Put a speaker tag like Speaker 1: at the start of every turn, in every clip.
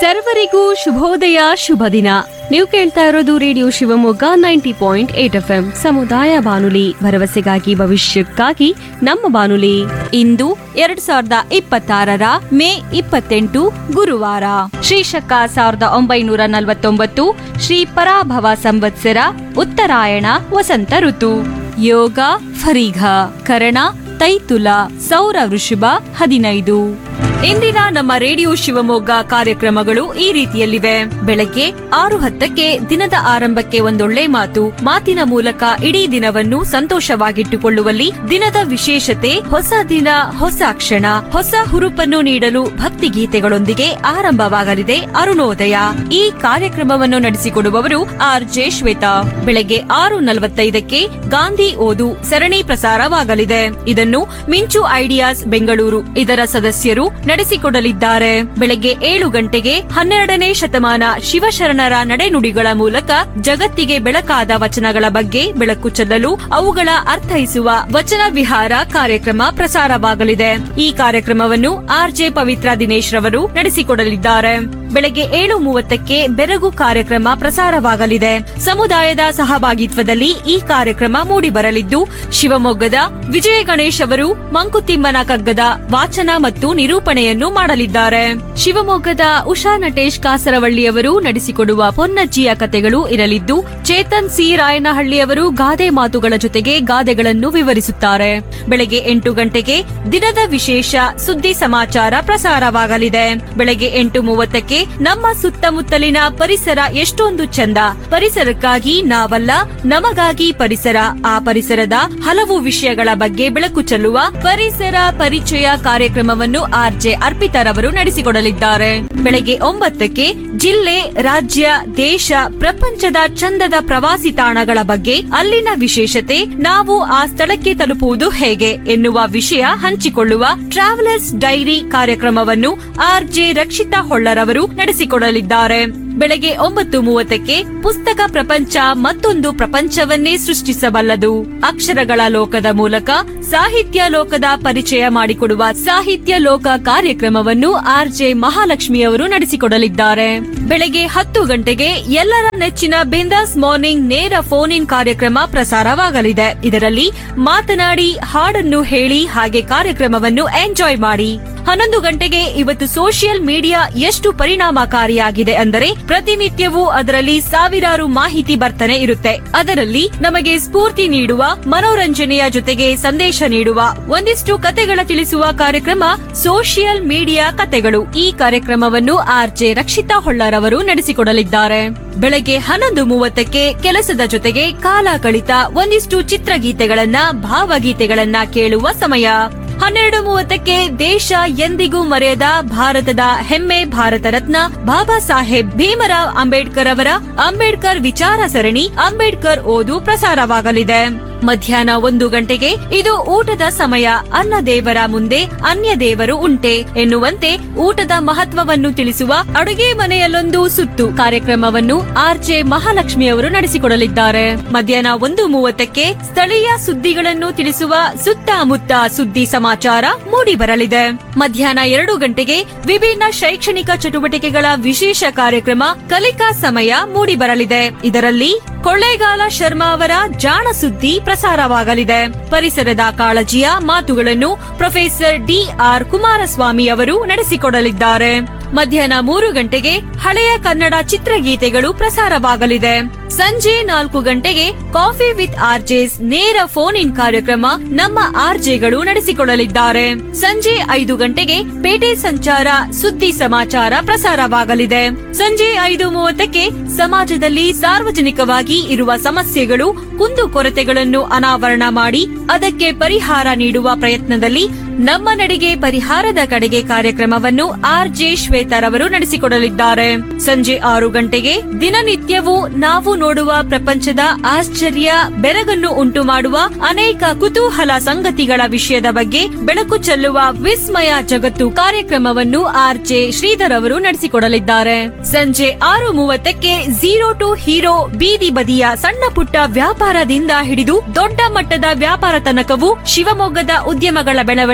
Speaker 1: ಸರ್ವರಿಗೂ ಶುಭೋದಯ ಶುಭ ದಿನ ನೀವು ಕೇಳ್ತಾ ಇರೋದು radio Shivamogga ninety point eight F M ಸಮುದಾಯ ಬಾನುಲಿ ಭರವಸೆಗಾಗಿ ಭವಿಷ್ಯಕ್ಕಾಗಿ ನಮ್ಮ ಬಾನುಲಿ
Speaker 2: ಇಂದು ಎರಡ್ ಸಾವಿರದ ಇಪ್ಪತ್ತಾರರ ಮೇ ಇಪ್ಪತ್ತೆಂಟು ಗುರುವಾರ ಶ್ರೀಶಕ ಸಾವಿರದ ಒಂಬೈನೂರ ನಲವತ್ತೊಂಬತ್ತು ಶ್ರೀ ಪರಾಭವ ಸಂವತ್ಸರ ಉತ್ತರಾಯಣ ವಸಂತ ಋತು ಯೋಗ ಫರೀಘ ಕರಣ ತೈತುಲ ಸೌರ ವೃಷಭ ಹದಿನೈದು ಇಂದಿನ ನಮ್ಮ ರೇಡಿಯೋ ಶಿವಮೊಗ್ಗ ಕಾರ್ಯಕ್ರಮಗಳು ಈ ರೀತಿಯಲ್ಲಿವೆ ಬೆಳಗ್ಗೆ ಆರು ಹತ್ತಕ್ಕೆ ದಿನದ ಆರಂಭಕ್ಕೆ ಒಂದೊಳ್ಳೆ ಮಾತು ಮಾತಿನ ಮೂಲಕ ಇಡೀ ದಿನವನ್ನು ಸಂತೋಷವಾಗಿಟ್ಟುಕೊಳ್ಳುವಲ್ಲಿ ದಿನದ ವಿಶೇಷತೆ ಹೊಸ ದಿನ ಹೊಸ ಕ್ಷಣ ಹೊಸ ಹುರುಪನ್ನು ನೀಡಲು ಭಕ್ತಿ ಗೀತೆಗಳೊಂದಿಗೆ ಆರಂಭವಾಗಲಿದೆ ಅರುಣೋದಯ ಈ ಕಾರ್ಯಕ್ರಮವನ್ನು ನಡೆಸಿಕೊಡುವವರು ಆರ್ ಜೆ ಶ್ವೇತಾ ಬೆಳಗ್ಗೆ ಆರು ನಲವತ್ತೈದಕ್ಕೆ ಗಾಂಧಿ ಓದು ಸರಣಿ ಪ್ರಸಾರವಾಗಲಿದೆ ಇದನ್ನು ಮಿಂಚು ಐಡಿಯಾಸ್ ಬೆಂಗಳೂರು ಇದರ ಸದಸ್ಯರು ನಡೆಸಿಕೊಡಲಿದ್ದಾರೆ ಬೆಳಗ್ಗೆ ಏಳು ಗಂಟೆಗೆ ಹನ್ನೆರಡನೇ ಶತಮಾನ ಶಿವಶರಣರ ನಡೆನುಡಿಗಳ ಮೂಲಕ ಜಗತ್ತಿಗೆ ಬೆಳಕಾದ ವಚನಗಳ ಬಗ್ಗೆ ಬೆಳಕು ಚೆಲ್ಲಲು ಅವುಗಳ ಅರ್ಥೈಸುವ ವಚನ ವಿಹಾರ ಕಾರ್ಯಕ್ರಮ ಪ್ರಸಾರವಾಗಲಿದೆ ಈ ಕಾರ್ಯಕ್ರಮವನ್ನು ಆರ್ಜೆ ಪವಿತ್ರ ದಿನೇಶ್ ರವರು ನಡೆಸಿಕೊಡಲಿದ್ದಾರೆ ಬೆಳಗ್ಗೆ ಏಳು ಮೂವತ್ತಕ್ಕೆ ಬೆರಗು ಕಾರ್ಯಕ್ರಮ ಪ್ರಸಾರವಾಗಲಿದೆ ಸಮುದಾಯದ ಸಹಭಾಗಿತ್ವದಲ್ಲಿ ಈ ಕಾರ್ಯಕ್ರಮ ಮೂಡಿಬರಲಿದ್ದು ಶಿವಮೊಗ್ಗದ ವಿಜಯ ಗಣೇಶ್ ಅವರು ಮಂಕುತಿಮ್ಮನ ಕಗ್ಗದ ವಾಚನ ಮತ್ತು ನಿರೂಪಣೆಯನ್ನು ಮಾಡಲಿದ್ದಾರೆ ಶಿವಮೊಗ್ಗದ ಉಷಾ ನಟೇಶ್ ಕಾಸರವಳ್ಳಿಯವರು ನಡೆಸಿಕೊಡುವ ಪೊನ್ನಜ್ಜಿಯ ಕತೆಗಳು ಇರಲಿದ್ದು ಚೇತನ್ ಸಿ ರಾಯನಹಳ್ಳಿಯವರು ಗಾದೆ ಮಾತುಗಳ ಜೊತೆಗೆ ಗಾದೆಗಳನ್ನು ವಿವರಿಸುತ್ತಾರೆ ಬೆಳಗ್ಗೆ ಎಂಟು ಗಂಟೆಗೆ ದಿನದ ವಿಶೇಷ ಸುದ್ದಿ ಸಮಾಚಾರ ಪ್ರಸಾರವಾಗಲಿದೆ ಬೆಳಗ್ಗೆ ಎಂಟು ಮೂವತ್ತಕ್ಕೆ ನಮ್ಮ ಸುತ್ತಮುತ್ತಲಿನ ಪರಿಸರ ಎಷ್ಟೊಂದು ಚಂದ ಪರಿಸರಕ್ಕಾಗಿ ನಾವಲ್ಲ ನಮಗಾಗಿ ಪರಿಸರ ಆ ಪರಿಸರದ ಹಲವು ವಿಷಯಗಳ ಬಗ್ಗೆ ಬೆಳಕು ಚೆಲ್ಲುವ ಪರಿಸರ ಪರಿಚಯ ಕಾರ್ಯಕ್ರಮವನ್ನು ಆರ್ಜೆ ಅರ್ಪಿತರವರು ನಡೆಸಿಕೊಡಲಿದ್ದಾರೆ ಬೆಳಗ್ಗೆ ಒಂಬತ್ತಕ್ಕೆ ಜಿಲ್ಲೆ ರಾಜ್ಯ ದೇಶ ಪ್ರಪಂಚದ ಚಂದದ ಪ್ರವಾಸಿ ತಾಣಗಳ ಬಗ್ಗೆ ಅಲ್ಲಿನ ವಿಶೇಷತೆ ನಾವು ಆ ಸ್ಥಳಕ್ಕೆ ತಲುಪುವುದು ಹೇಗೆ ಎನ್ನುವ ವಿಷಯ ಹಂಚಿಕೊಳ್ಳುವ ಟ್ರಾವೆಲರ್ಸ್ ಡೈರಿ ಕಾರ್ಯಕ್ರಮವನ್ನು ಆರ್ಜೆ ರಕ್ಷಿತಾ ಹೊಳ್ಳರವರು ನಡೆಸಿಕೊಡಲಿದ್ದಾರೆ ಬೆಳಗ್ಗೆ ಒಂಬತ್ತು ಮೂವತ್ತಕ್ಕೆ ಪುಸ್ತಕ ಪ್ರಪಂಚ ಮತ್ತೊಂದು ಪ್ರಪಂಚವನ್ನೇ ಸೃಷ್ಟಿಸಬಲ್ಲದು ಅಕ್ಷರಗಳ ಲೋಕದ ಮೂಲಕ ಸಾಹಿತ್ಯ ಲೋಕದ ಪರಿಚಯ ಮಾಡಿಕೊಡುವ ಸಾಹಿತ್ಯ ಲೋಕ ಕಾರ್ಯಕ್ರಮವನ್ನು ಆರ್ಜೆ ಮಹಾಲಕ್ಷ್ಮಿಯವರು ನಡೆಸಿಕೊಡಲಿದ್ದಾರೆ ಬೆಳಗ್ಗೆ ಹತ್ತು ಗಂಟೆಗೆ ಎಲ್ಲರ ನೆಚ್ಚಿನ ಬಿಂದಾಸ್ ಮಾರ್ನಿಂಗ್ ನೇರ ಫೋನ್ ಇನ್ ಕಾರ್ಯಕ್ರಮ ಪ್ರಸಾರವಾಗಲಿದೆ ಇದರಲ್ಲಿ ಮಾತನಾಡಿ ಹಾಡನ್ನು ಹೇಳಿ ಹಾಗೆ ಕಾರ್ಯಕ್ರಮವನ್ನು ಎಂಜಾಯ್ ಮಾಡಿ ಹನ್ನೊಂದು ಗಂಟೆಗೆ ಇವತ್ತು ಸೋಷಿಯಲ್ ಮೀಡಿಯಾ ಎಷ್ಟು ಪರಿಣಾಮಕಾರಿಯಾಗಿದೆ ಅಂದರೆ ಪ್ರತಿನಿತ್ಯವೂ ಅದರಲ್ಲಿ ಸಾವಿರಾರು ಮಾಹಿತಿ ಬರ್ತಾನೆ ಇರುತ್ತೆ ಅದರಲ್ಲಿ ನಮಗೆ ಸ್ಫೂರ್ತಿ ನೀಡುವ ಮನೋರಂಜನೆಯ ಜೊತೆಗೆ ಸಂದೇಶ ನೀಡುವ ಒಂದಿಷ್ಟು ಕತೆಗಳ ತಿಳಿಸುವ ಕಾರ್ಯಕ್ರಮ ಸೋಷಿಯಲ್ ಮೀಡಿಯಾ ಕತೆಗಳು ಈ ಕಾರ್ಯಕ್ರಮವನ್ನು ಆರ್ಜೆ ರಕ್ಷಿತಾ ಹೊಳ್ಳರವರು ನಡೆಸಿಕೊಡಲಿದ್ದಾರೆ ಬೆಳಗ್ಗೆ ಹನ್ನೊಂದು ಮೂವತ್ತಕ್ಕೆ ಕೆಲಸದ ಜೊತೆಗೆ ಕಾಲ ಕಳಿತ ಒಂದಿಷ್ಟು ಚಿತ್ರಗೀತೆಗಳನ್ನ ಭಾವಗೀತೆಗಳನ್ನ ಕೇಳುವ ಸಮಯ ಹನ್ನೆರಡು ಮೂವತ್ತಕ್ಕೆ ದೇಶ ಎಂದಿಗೂ ಮರೆಯದ ಭಾರತದ ಹೆಮ್ಮೆ ಭಾರತ ರತ್ನ ಬಾಬಾ ಸಾಹೇಬ್ ಭೀಮರಾವ್ ಅಂಬೇಡ್ಕರ್ ಅವರ ಅಂಬೇಡ್ಕರ್ ವಿಚಾರ ಸರಣಿ ಅಂಬೇಡ್ಕರ್ ಓದು ಪ್ರಸಾರವಾಗಲಿದೆ ಮಧ್ಯಾಹ್ನ ಒಂದು ಗಂಟೆಗೆ ಇದು ಊಟದ ಸಮಯ ಅನ್ನ ದೇವರ ಮುಂದೆ ಅನ್ಯ ದೇವರು ಉಂಟೆ ಎನ್ನುವಂತೆ ಊಟದ ಮಹತ್ವವನ್ನು ತಿಳಿಸುವ ಅಡುಗೆ ಮನೆಯಲ್ಲೊಂದು ಸುತ್ತು ಕಾರ್ಯಕ್ರಮವನ್ನು ಆರ್ಜೆ ಮಹಾಲಕ್ಷ್ಮಿಯವರು ನಡೆಸಿಕೊಡಲಿದ್ದಾರೆ ಮಧ್ಯಾಹ್ನ ಒಂದು ಮೂವತ್ತಕ್ಕೆ ಸ್ಥಳೀಯ ಸುದ್ದಿಗಳನ್ನು ತಿಳಿಸುವ ಸುತ್ತಮುತ್ತ ಸುದ್ದಿ ಸಮಾಚಾರ ಮೂಡಿಬರಲಿದೆ ಮಧ್ಯಾಹ್ನ ಎರಡು ಗಂಟೆಗೆ ವಿಭಿನ್ನ ಶೈಕ್ಷಣಿಕ ಚಟುವಟಿಕೆಗಳ ವಿಶೇಷ ಕಾರ್ಯಕ್ರಮ ಕಲಿಕಾ ಸಮಯ ಮೂಡಿಬರಲಿದೆ ಇದರಲ್ಲಿ ಕೊಳ್ಳೇಗಾಲ ಶರ್ಮಾ ಅವರ ಜಾಣ ಸುದ್ದಿ ಪ್ರಸಾರವಾಗಲಿದೆ ಪರಿಸರದ ಕಾಳಜಿಯ ಮಾತುಗಳನ್ನು ಪ್ರೊಫೆಸರ್ ಡಿಆರ್ ಕುಮಾರಸ್ವಾಮಿ ಅವರು ನಡೆಸಿಕೊಡಲಿದ್ದಾರೆ ಮಧ್ಯಾಹ್ನ ಮೂರು ಗಂಟೆಗೆ ಹಳೆಯ ಕನ್ನಡ ಚಿತ್ರಗೀತೆಗಳು ಪ್ರಸಾರವಾಗಲಿದೆ ಸಂಜೆ ನಾಲ್ಕು ಗಂಟೆಗೆ ಕಾಫಿ ವಿತ್ ಆರ್ಜೆಸ್ ನೇರ ಫೋನ್ ಇನ್ ಕಾರ್ಯಕ್ರಮ ನಮ್ಮ ಆರ್ಜೆಗಳು ನಡೆಸಿಕೊಡಲಿದ್ದಾರೆ ಸಂಜೆ ಐದು ಗಂಟೆಗೆ ಪೇಟೆ ಸಂಚಾರ ಸುದ್ದಿ ಸಮಾಚಾರ ಪ್ರಸಾರವಾಗಲಿದೆ ಸಂಜೆ ಐದು ಮೂವತ್ತಕ್ಕೆ ಸಮಾಜದಲ್ಲಿ ಸಾರ್ವಜನಿಕವಾಗಿ ಇರುವ ಸಮಸ್ಯೆಗಳು ಕುಂದುಕೊರತೆಗಳನ್ನು ಅನಾವರಣ ಮಾಡಿ ಅದಕ್ಕೆ ಪರಿಹಾರ ನೀಡುವ ಪ್ರಯತ್ನದಲ್ಲಿ ನಮ್ಮ ನಡೆಗೆ ಪರಿಹಾರದ ಕಡೆಗೆ ಕಾರ್ಯಕ್ರಮವನ್ನು ಆರ್ ಜೆ ಶ್ವೇತರವರು ನಡೆಸಿಕೊಡಲಿದ್ದಾರೆ ಸಂಜೆ ಆರು ಗಂಟೆಗೆ ದಿನನಿತ್ಯವೂ ನಾವು ನೋಡುವ ಪ್ರಪಂಚದ ಆಶ್ಚರ್ಯ ಬೆರಗನ್ನು ಉಂಟು ಮಾಡುವ ಅನೇಕ ಕುತೂಹಲ ಸಂಗತಿಗಳ ವಿಷಯದ ಬಗ್ಗೆ ಬೆಳಕು ಚೆಲ್ಲುವ ವಿಸ್ಮಯ ಜಗತ್ತು ಕಾರ್ಯಕ್ರಮವನ್ನು ಆರ್ ಜೆ ಶ್ರೀಧರ್ ಅವರು ನಡೆಸಿಕೊಡಲಿದ್ದಾರೆ ಸಂಜೆ ಆರು ಮೂವತ್ತಕ್ಕೆ ಝೀರೋ ಟು ಹೀರೋ ಬೀದಿ ಬದಿಯ ಸಣ್ಣ ಪುಟ್ಟ ವ್ಯಾಪಾರದಿಂದ ಹಿಡಿದು ದೊಡ್ಡ ಮಟ್ಟದ ವ್ಯಾಪಾರ ತನಕವೂ ಶಿವಮೊಗ್ಗದ ಉದ್ಯಮಗಳ ಬೆಳವಣಿಗೆ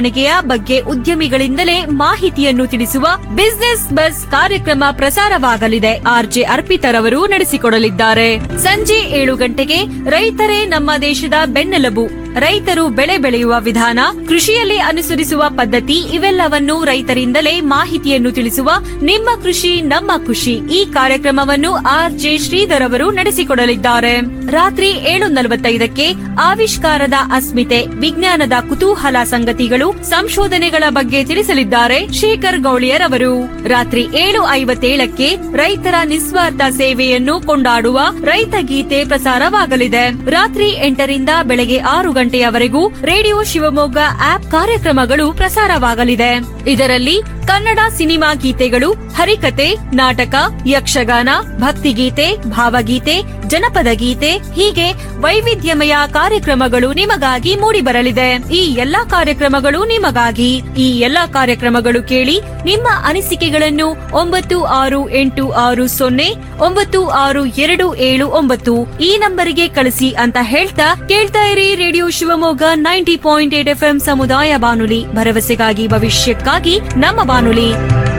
Speaker 2: ಬೆಳವಣಿಗೆಯ ಬಗ್ಗೆ ಉದ್ಯಮಿಗಳಿಂದಲೇ ಮಾಹಿತಿಯನ್ನು ತಿಳಿಸುವ ಬಿಸಿನೆಸ್ ಬಸ್ ಕಾರ್ಯಕ್ರಮ ಪ್ರಸಾರವಾಗಲಿದೆ ಆರ್ಜೆ ಅರ್ಪಿತರವರು ನಡೆಸಿಕೊಡಲಿದ್ದಾರೆ ಸಂಜೆ ಏಳು ಗಂಟೆಗೆ ರೈತರೇ ನಮ್ಮ ದೇಶದ ಬೆನ್ನೆಲುಬು ರೈತರು ಬೆಳೆ ಬೆಳೆಯುವ ವಿಧಾನ ಕೃಷಿಯಲ್ಲಿ ಅನುಸರಿಸುವ ಪದ್ಧತಿ ಇವೆಲ್ಲವನ್ನು ರೈತರಿಂದಲೇ ಮಾಹಿತಿಯನ್ನು ತಿಳಿಸುವ ನಿಮ್ಮ ಕೃಷಿ ನಮ್ಮ ಖುಷಿ ಈ ಕಾರ್ಯಕ್ರಮವನ್ನು ಆರ್ ಜೆ ಶ್ರೀಧರ್ ಅವರು ನಡೆಸಿಕೊಡಲಿದ್ದಾರೆ ರಾತ್ರಿ ಏಳು ನಲವತ್ತೈದಕ್ಕೆ ಆವಿಷ್ಕಾರದ ಅಸ್ಮಿತೆ ವಿಜ್ಞಾನದ ಕುತೂಹಲ ಸಂಗತಿಗಳು ಸಂಶೋಧನೆಗಳ ಬಗ್ಗೆ ತಿಳಿಸಲಿದ್ದಾರೆ ಶೇಖರ್ ಗೌಳಿಯರ್ ಅವರು ರಾತ್ರಿ ಏಳು ಐವತ್ತೇಳಕ್ಕೆ ರೈತರ ನಿಸ್ವಾರ್ಥ ಸೇವೆಯನ್ನು ಕೊಂಡಾಡುವ ರೈತ ಗೀತೆ ಪ್ರಸಾರವಾಗಲಿದೆ ರಾತ್ರಿ ಎಂಟರಿಂದ ಬೆಳಗ್ಗೆ ಆರು ಗಂಟೆಯವರೆಗೂ ರೇಡಿಯೋ ಶಿವಮೊಗ್ಗ ಆಪ್ ಕಾರ್ಯಕ್ರಮಗಳು ಪ್ರಸಾರವಾಗಲಿದೆ ಇದರಲ್ಲಿ ಕನ್ನಡ ಸಿನಿಮಾ ಗೀತೆಗಳು ಹರಿಕತೆ ನಾಟಕ ಯಕ್ಷಗಾನ ಭಕ್ತಿಗೀತೆ ಭಾವಗೀತೆ ಜನಪದ ಗೀತೆ ಹೀಗೆ ವೈವಿಧ್ಯಮಯ ಕಾರ್ಯಕ್ರಮಗಳು ನಿಮಗಾಗಿ ಮೂಡಿಬರಲಿದೆ ಈ ಎಲ್ಲಾ ಕಾರ್ಯಕ್ರಮಗಳು ನಿಮಗಾಗಿ ಈ ಎಲ್ಲಾ ಕಾರ್ಯಕ್ರಮಗಳು ಕೇಳಿ ನಿಮ್ಮ ಅನಿಸಿಕೆಗಳನ್ನು ಒಂಬತ್ತು ಆರು ಎಂಟು ಆರು ಸೊನ್ನೆ ಒಂಬತ್ತು ಆರು ಎರಡು ಏಳು ಒಂಬತ್ತು ಈ ನಂಬರಿಗೆ ಕಳಿಸಿ ಅಂತ ಹೇಳ್ತಾ ಕೇಳ್ತಾ ಇರಿ radio Shivamogga ninety point eight F ಸಮುದಾಯ ಬಾನುಲಿ ಭರವಸೆಗಾಗಿ ಭವಿಷ್ಯಕ್ಕಾಗಿ ನಮ್ಮ ಬಾನುಲಿ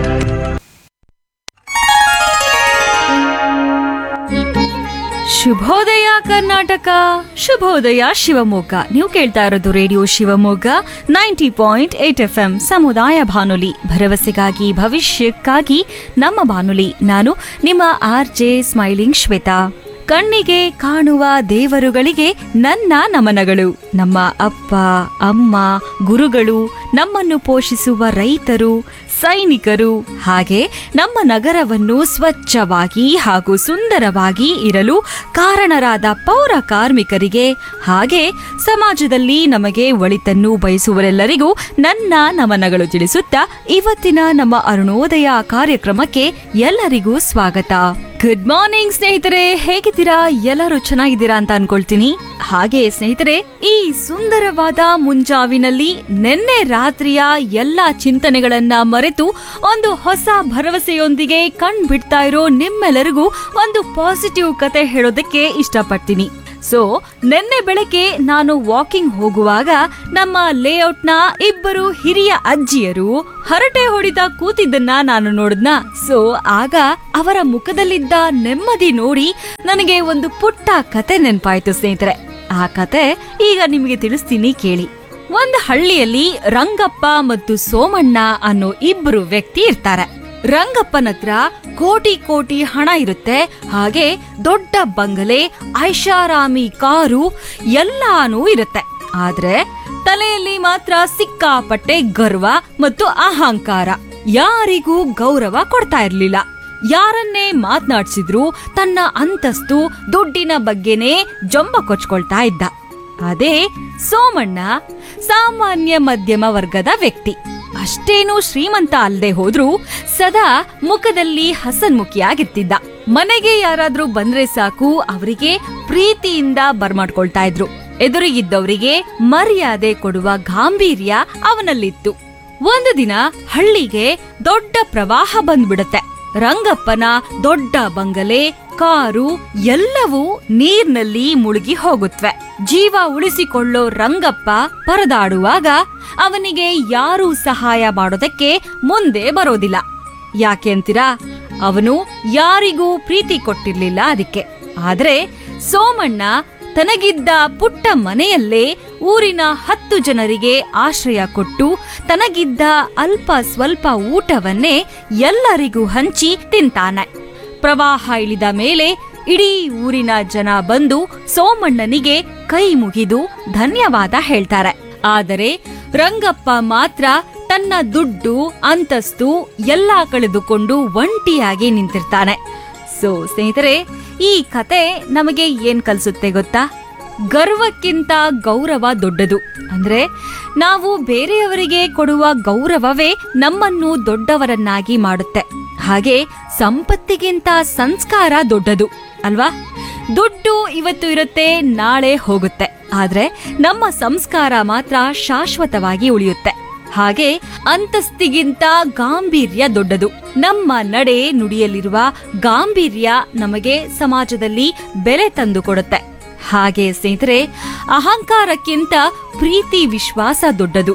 Speaker 2: ಶುಭೋದಯ ಕರ್ನಾಟಕ ಶುಭೋದಯ ಶಿವಮೊಗ್ಗ ನೀವು ಕೇಳ್ತಾ ಇರೋದು radio Shivamogga ninety point eight F M ಸಮುದಾಯ ಬಾನುಲಿ ಭರವಸೆಗಾಗಿ ಭವಿಷ್ಯಕ್ಕಾಗಿ ನಮ್ಮ ಬಾನುಲಿ ನಾನು ನಿಮ್ಮ ಆರ್ ಜೆ ಸ್ಮೈಲಿಂಗ್ ಶ್ವೇತಾ ಕಣ್ಣಿಗೆ ಕಾಣುವ ದೇವರುಗಳಿಗೆ ನನ್ನ ನಮನಗಳು ನಮ್ಮ ಅಪ್ಪ ಅಮ್ಮ ಗುರುಗಳು ನಮ್ಮನ್ನು ಪೋಷಿಸುವ ರೈತರು ಸೈನಿಕರು ಹಾಗೆ ನಮ್ಮ ನಗರವನ್ನು ಸ್ವಚ್ಛವಾಗಿ ಹಾಗೂ ಸುಂದರವಾಗಿ ಇರಲು ಕಾರಣರಾದ ಪೌರ ಕಾರ್ಮಿಕರಿಗೆ ಹಾಗೆ ಸಮಾಜದಲ್ಲಿ ನಮಗೆ ಒಳಿತನ್ನು ಬಯಸುವರೆಲ್ಲರಿಗೂ ನನ್ನ ನಮನಗಳು ತಿಳಿಸುತ್ತಾ ಇವತ್ತಿನ ನಮ್ಮ ಅರುಣೋದಯ ಕಾರ್ಯಕ್ರಮಕ್ಕೆ ಎಲ್ಲರಿಗೂ ಸ್ವಾಗತ ಗುಡ್ ಮಾರ್ನಿಂಗ್ ಸ್ನೇಹಿತರೆ ಹೇಗಿದ್ದೀರಾ ಎಲ್ಲರೂ ಚೆನ್ನಾಗಿದ್ದೀರಾ ಅಂತ ಅನ್ಕೊಳ್ತೀನಿ ಹಾಗೆ ಸ್ನೇಹಿತರೆ ಈ ಸುಂದರವಾದ ಮುಂಜಾವಿನಲ್ಲಿ ನಿನ್ನೆ ರಾತ್ರಿಯ ಎಲ್ಲಾ ಚಿಂತನೆಗಳನ್ನ ಮರೆತು ಒಂದು ಹೊಸ ಭರವಸೆಯೊಂದಿಗೆ ಕಣ್ ಬಿಡ್ತಾ ಇರೋ ನಿಮ್ಮೆಲ್ಲರಿಗೂ ಒಂದು ಪಾಸಿಟಿವ್ ಕತೆ ಹೇಳೋದಕ್ಕೆ ಇಷ್ಟಪಡ್ತೀನಿ ಸೊ ನಿನ್ನೆ ಬೆಳಗ್ಗೆ ನಾನು ವಾಕಿಂಗ್ ಹೋಗುವಾಗ ನಮ್ಮ ಲೇಔಟ್ನ ಇಬ್ಬರು ಹಿರಿಯ ಅಜ್ಜಿಯರು ಹರಟೆ ಹೊಡಿತಾ ಕೂತಿದ್ದನ್ನ ನಾನು ನೋಡಿದ್ನ ಸೊ ಆಗ ಅವರ ಮುಖದಲ್ಲಿದ್ದ ನೆಮ್ಮದಿ ನೋಡಿ ನನಗೆ ಒಂದು ಪುಟ್ಟ ಕತೆ ನೆನ್ಪಾಯ್ತು ಸ್ನೇಹಿತರೆ ಆ ಕತೆ ಈಗ ನಿಮಗೆ ತಿಳಿಸ್ತೀನಿ ಕೇಳಿ ಒಂದು ಹಳ್ಳಿಯಲ್ಲಿ ರಂಗಪ್ಪ ಮತ್ತು ಸೋಮಣ್ಣ ಅನ್ನೋ ಇಬ್ರು ವ್ಯಕ್ತಿ ಇರ್ತಾರೆ ರಂಗಪ್ಪನತ್ರ ಕೋಟಿ ಕೋಟಿ ಹಣ ಇರುತ್ತೆ ಹಾಗೆ ದೊಡ್ಡ ಬಂಗಲೆ ಐಷಾರಾಮಿ ಕಾರು ಎಲ್ಲಾನೂ ಇರುತ್ತೆ ಆದ್ರೆ ತಲೆಯಲ್ಲಿ ಮಾತ್ರ ಸಿಕ್ಕಾಪಟ್ಟೆ ಗರ್ವ ಮತ್ತು ಅಹಂಕಾರ ಯಾರಿಗೂ ಗೌರವ ಕೊಡ್ತಾ ಇರ್ಲಿಲ್ಲ ಯಾರನ್ನೇ ಮಾತ್ನಾಡ್ಸಿದ್ರು ತನ್ನ ಅಂತಸ್ತು ದುಡ್ಡಿನ ಬಗ್ಗೆನೇ ಜಂಬ ಕೊಚ್ಕೊಳ್ತಾ ಇದ್ದ ಅದೇ ಸೋಮಣ್ಣ ಸಾಮಾನ್ಯ ಮಧ್ಯಮ ವರ್ಗದ ವ್ಯಕ್ತಿ ಅಷ್ಟೇನೂ ಶ್ರೀಮಂತ ಅಲ್ಲದೆ ಹೋದ್ರೂ ಸದಾ ಮುಖದಲ್ಲಿ ಹಸನ್ಮುಖಿಯಾಗಿರ್ತಿದ್ದ ಮನೆಗೆ ಯಾರಾದ್ರೂ ಬಂದ್ರೆ ಸಾಕು ಅವರಿಗೆ ಪ್ರೀತಿಯಿಂದ ಬರ್ಮಾಡ್ಕೊಳ್ತಾ ಇದ್ರು ಎದುರಿಗಿದ್ದವರಿಗೆ ಮರ್ಯಾದೆ ಕೊಡುವ ಗಾಂಭೀರ್ಯ ಅವನಲ್ಲಿತ್ತು ಒಂದು ದಿನ ಹಳ್ಳಿಗೆ ದೊಡ್ಡ ಪ್ರವಾಹ ಬಂದ್ಬಿಡತ್ತೆ ರಂಗಪ್ಪನ ದೊಡ್ಡ ಬಂಗಲೆ ಕಾರು ಎಲ್ಲವೂ ನೀರ್ನಲ್ಲಿ ಮುಳುಗಿ ಹೋಗುತ್ತವೆ ಜೀವ ಉಳಿಸಿಕೊಳ್ಳೋ ರಂಗಪ್ಪ ಪರದಾಡುವಾಗ ಅವನಿಗೆ ಯಾರೂ ಸಹಾಯ ಮಾಡೋದಕ್ಕೆ ಮುಂದೆ ಬರೋದಿಲ್ಲ ಯಾಕೆ ಅಂತೀರಾ ಅವನು ಯಾರಿಗೂ ಪ್ರೀತಿ ಕೊಟ್ಟಿರ್ಲಿಲ್ಲ ಅದಕ್ಕೆ ಆದ್ರೆ ಸೋಮಣ್ಣ ತನಗಿದ್ದ ಪುಟ್ಟ ಮನೆಯಲ್ಲೇ ಊರಿನ ಹತ್ತು ಜನರಿಗೆ ಆಶ್ರಯ ಕೊಟ್ಟು ತನಗಿದ್ದ ಅಲ್ಪ ಸ್ವಲ್ಪ ಊಟವನ್ನೇ ಎಲ್ಲರಿಗೂ ಹಂಚಿ ತಿಂತಾನೆ ಪ್ರವಾಹ ಇಳಿದ ಮೇಲೆ ಇಡೀ ಊರಿನ ಜನ ಬಂದು ಸೋಮಣ್ಣನಿಗೆ ಕೈ ಮುಗಿದು ಧನ್ಯವಾದ ಹೇಳ್ತಾರೆ ಆದರೆ ರಂಗಪ್ಪ ಮಾತ್ರ ತನ್ನ ದುಡ್ಡು ಅಂತಸ್ತು ಎಲ್ಲಾ ಕಳೆದುಕೊಂಡು ಒಂಟಿಯಾಗಿ ನಿಂತಿರ್ತಾನೆ ಸೊ ಸ್ನೇಹಿತರೆ ಈ ಕತೆ ನಮಗೆ ಏನ್ ಕಲಿಸುತ್ತೆ ಗೊತ್ತಾ ಗರ್ವಕ್ಕಿಂತ ಗೌರವ ದೊಡ್ಡದು ಅಂದ್ರೆ ನಾವು ಬೇರೆಯವರಿಗೆ ಕೊಡುವ ಗೌರವವೇ ನಮ್ಮನ್ನು ದೊಡ್ಡವರನ್ನಾಗಿ ಮಾಡುತ್ತೆ ಹಾಗೆ ಸಂಪತ್ತಿಗಿಂತ ಸಂಸ್ಕಾರ ದೊಡ್ಡದು ಅಲ್ವಾ ದುಡ್ಡು ಇವತ್ತು ಇರುತ್ತೆ ನಾಳೆ ಹೋಗುತ್ತೆ ಆದ್ರೆ ನಮ್ಮ ಸಂಸ್ಕಾರ ಮಾತ್ರ ಶಾಶ್ವತವಾಗಿ ಉಳಿಯುತ್ತೆ ಹಾಗೆ ಅಂತಸ್ತಿಗಿಂತ ಗಾಂಭೀರ್ಯ ದೊಡ್ಡದು ನಮ್ಮ ನಡೆ ನುಡಿಯಲ್ಲಿರುವ ಗಾಂಭೀರ್ಯ ನಮಗೆ ಸಮಾಜದಲ್ಲಿ ಬೆಲೆ ತಂದು ಕೊಡುತ್ತೆ ಹಾಗೆ ಸ್ನೇಹಿತರೆ ಅಹಂಕಾರಕ್ಕಿಂತ ಪ್ರೀತಿ ವಿಶ್ವಾಸ ದೊಡ್ಡದು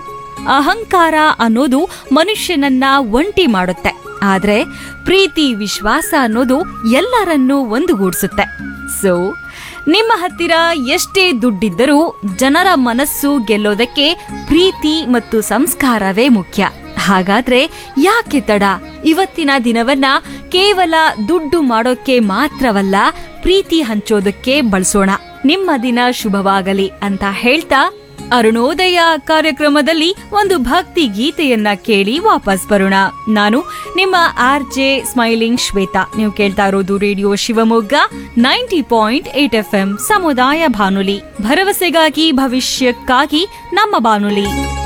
Speaker 2: ಅಹಂಕಾರ ಅನ್ನೋದು ಮನುಷ್ಯನನ್ನ ಒಂಟಿ ಮಾಡುತ್ತೆ ಆದ್ರೆ ಪ್ರೀತಿ ವಿಶ್ವಾಸ ಅನ್ನೋದು ಎಲ್ಲರನ್ನೂ ಒಂದುಗೂಡಿಸುತ್ತೆ ಸೊ ನಿಮ್ಮ ಹತ್ತಿರ ಎಷ್ಟೇ ದುಡ್ಡಿದ್ದರೂ ಜನರ ಮನಸ್ಸು ಗೆಲ್ಲೋದಕ್ಕೆ ಪ್ರೀತಿ ಮತ್ತು ಸಂಸ್ಕಾರವೇ ಮುಖ್ಯ ಹಾಗಾದ್ರೆ ಯಾಕೆ ತಡ ಇವತ್ತಿನ ದಿನವನ್ನ ಕೇವಲ ದುಡ್ಡು ಮಾಡೋಕ್ಕೆ ಮಾತ್ರವಲ್ಲ ಪ್ರೀತಿ ಹಂಚೋದಕ್ಕೆ ಬಳಸೋಣ ನಿಮ್ಮ ದಿನ ಶುಭವಾಗಲಿ ಅಂತ ಹೇಳ್ತಾ ಅರುಣೋದಯ ಕಾರ್ಯಕ್ರಮದಲ್ಲಿ ಒಂದು ಭಕ್ತಿ ಗೀತೆಯನ್ನ ಕೇಳಿ ವಾಪಸ್ ಬರೋಣ ನಾನು ನಿಮ್ಮ ಆರ್ ಜೆ ಸ್ಮೈಲಿಂಗ್ ಶ್ವೇತಾ ನೀವು ಕೇಳ್ತಾ ಇರೋದು radio Shivamogga ninety point eight F M ಸಮುದಾಯ ಬಾನುಲಿ ಭರವಸೆಗಾಗಿ ಭವಿಷ್ಯಕ್ಕಾಗಿ ನಮ್ಮ ಬಾನುಲಿ